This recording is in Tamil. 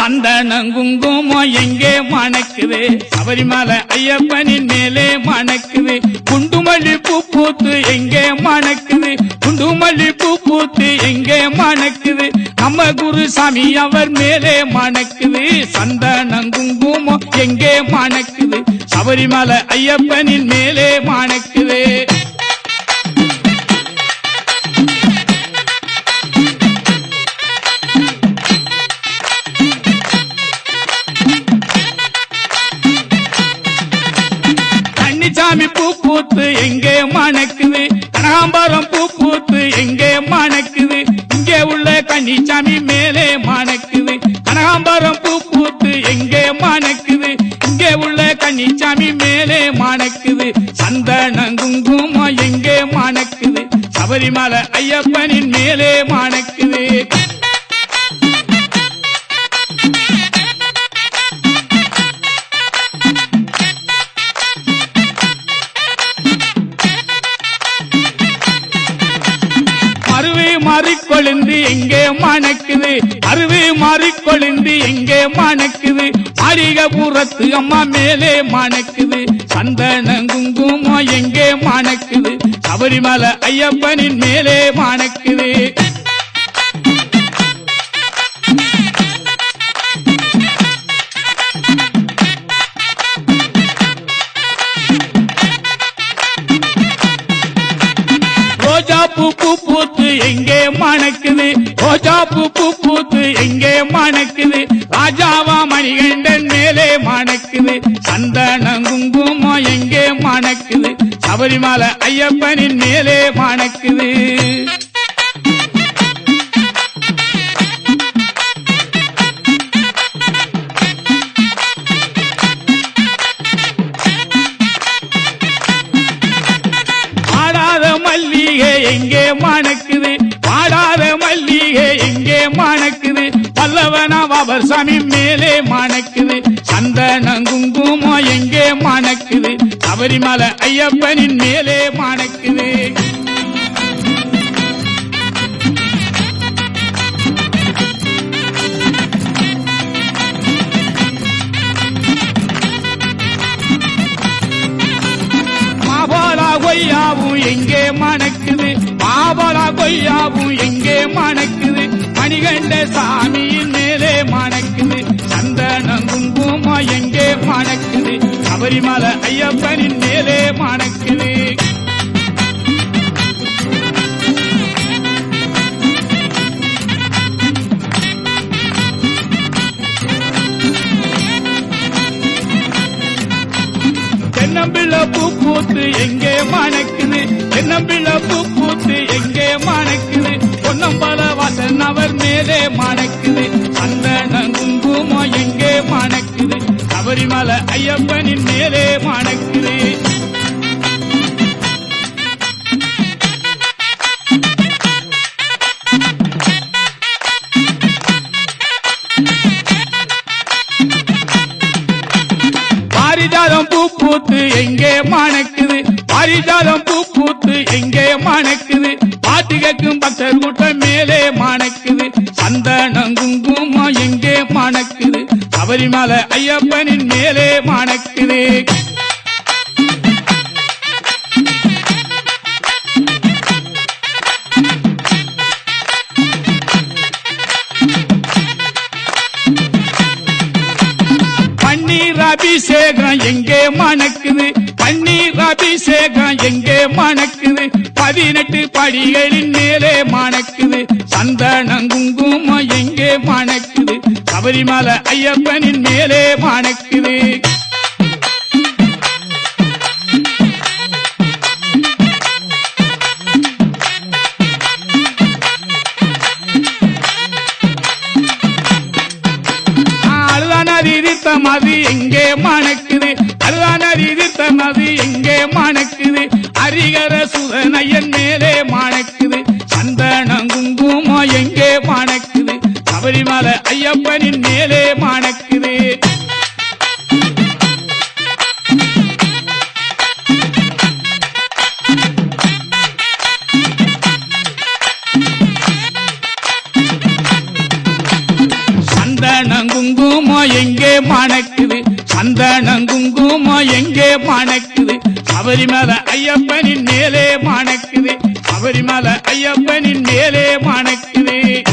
சந்தனம் குங்குமம் எங்கே மணக்குது சபரிமலை ஐயப்பனின் மேலே மணக்குது குண்டுமல்லி பூ பூத்து எங்கே மணக்குது குண்டுமல்லி பூ பூத்து எங்கே மணக்குது நம்ம குருசாமி அவர் மேலே மணக்குது சந்தனம் குங்குமம் எங்கே மணக்குது சபரிமலை ஐயப்பனின் மேலே மணக்குது கன்னிச்சாமி பூ பூத்து எங்கே மணக்குது கனகாம்பரம் பூ பூத்து எங்கே மணக்குது இங்கே உள்ள கன்னிச்சாமி மேலே மணக்குது கனகாம்பரம் பூ பூத்து எங்கே மணக்குது இங்கே உள்ள கன்னிச்சாமி மேலே மணக்குது சந்தனம் குங்குமம் எங்கே மணக்குது சபரிமலை ஐயப்பனின் மேலே மணக்குது அருவி மாறிக்கொழுந்து எங்கே மணக்குது அருவி மாறிக்கொழுந்து எங்கே மணக்குது மாளிகபுரத்து அம்மா மேலே மணக்குது சந்தன குங்குமம் எங்கே மணக்குது சபரிமலை ஐயப்பனின் மேலே மணக்குது ரோஜா பூ பூ பூத்து எங்கே மணக்குது ரோஜா பூ பூ பூத்து எங்கே மணக்குது ராஜாவா மணிகண்டன் மேலே மணக்குது சந்தன குங்குமம் எங்கே மணக்குது சபரிமலை ஐயப்பனின் மேலே மணக்குது வாடாத மல்லிகை எங்கே மணக்குது வாடாத மல்லிகை எங்கே மணக்குது பல்லவனா பாபர் சாமி மேலே மணக்குது சந்தன குங்குமம் எங்கே மணக்குது சபரிமலை ஐயப்பனின் மேலே மணக்குது மாபாலா கொய்யாவும் எங்கே மணக்குது மாபாலா கொய்யாவும் எங்கே மணக்குது மணிகண்ட சாமியின் மேலே மணக்குது சந்தனம் குங்குமம் எங்கே மணக்குது சபரிமலை ஐயப்பனின் மேலே மணக்குது தென்னம்பிள்ளை பூ பூத்து எங்கே மணக்குது தென்னம்பிள்ளை பூ பூத்து எங்கே மணக்குது பொன்னம்பல வாசன் அவர் மேலே மணக்குது சந்தன குங்குமம் எங்கே மணக்குது சபரிமலை ஐயப்பனின் மேலே மணக்குது பாரிஜாதம் பூ பூத்து எங்கே மணக்குது பாரிஜாதம் பூ பூத்து எங்கே மணக்குது பாட்டு கேட்கும் பக்தர் கூட்டம் மேலே மணக்குது சந்தனம் குங்குமம் எங்கே மணக்குது சபரிமலை ஐயப்பனின் மேலே மணக்குது பன்னீர் அபிஷேகம் எங்கே மணக்குது பன்னீர் அபிஷேகம் எங்கே மணக்குது பதினெட்டு படிகளின் மேலே மணக்குது சந்தனம் குங்குமம் எங்கே மணக்குது சபரிமலை ஐயப்பனின் மேலே மணக்குது அழுதானது இடித்த மது எங்கே மணக்குது அழுதானது இடித்த மது எங்கே மணக்குது அரிகர சுதனையன் மேலே மணக்குது சந்தனம் குங்குமம் எங்கே மணக்குது சபரிமலை ஐயப்பனின் மேலே மணக்குது சந்தனம் குங்குமம் எங்கே மணக்குது சந்தனம் குங்குமம் எங்கே மணக்குது சபரிமலை ஐயப்பனின் மேலே மணக்குது சபரிமலை ஐயப்பனின் மேலே மணக்குது